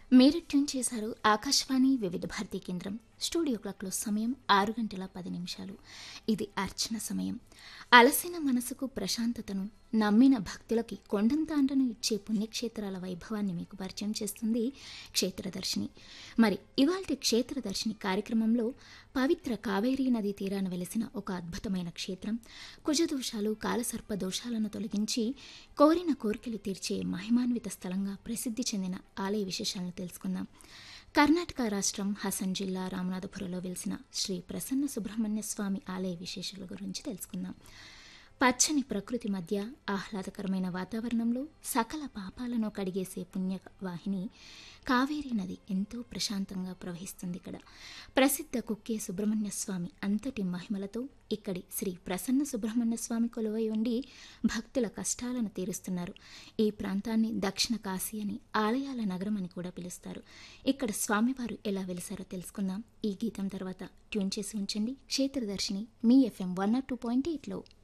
మీరు ట్యూన్ చేశారు ఆకాశవాణి వివిధ భారతీ కేంద్రం స్టూడియో క్లాక్లో సమయం ఆరు గంటల పది నిమిషాలు ఇది అర్చన సమయం అలసిన మనసుకు ప్రశాంతతను నమ్మిన భక్తులకి కొండంతాండను ఇచ్చే పుణ్యక్షేత్రాల వైభవాన్ని మీకు పరిచయం చేస్తుంది క్షేత్రదర్శిని మరి ఇవాల్టి క్షేత్రదర్శిని కార్యక్రమంలో పవిత్ర కావేరీ నదీ తీరాన వెలిసిన ఒక అద్భుతమైన క్షేత్రం కుజదోషాలు కాలసర్ప దోషాలను తొలగించి కోరిన కోరికలు తీర్చే మహిమాన్విత స్థలంగా ప్రసిద్ధి చెందిన ఆలయ విశేషాలను తెలుసుకుందాం కర్ణాటక రాష్ట్రం హసన్ జిల్లా రామనాథపురంలో వెలిసిన శ్రీ ప్రసన్న సుబ్రహ్మణ్య స్వామి ఆలయ విశేషాల గురించి తెలుసుకుందాం పచ్చని ప్రకృతి మధ్య ఆహ్లాదకరమైన వాతావరణంలో సకల పాపాలను కడిగేసే పుణ్యవాహిని కావేరీ నది ఎంతో ప్రశాంతంగా ప్రవహిస్తుంది ఇక్కడ ప్రసిద్ధ కుక్కే సుబ్రహ్మణ్య స్వామి అంతటి మహిమలతో ఇక్కడి శ్రీ ప్రసన్న సుబ్రహ్మణ్య స్వామి కొలువై ఉండి భక్తుల కష్టాలను తీరుస్తున్నారు ఈ ప్రాంతాన్ని దక్షిణ కాశీ అని ఆలయాల నగరం అని కూడా పిలుస్తారు ఇక్కడ స్వామివారు ఎలా వెలిసారో తెలుసుకుందాం ఈ గీతం తర్వాత ట్యూన్ చేసి ఉంచండి క్షేత్రదర్శిని మీ FM one not two point ఎయిట్లో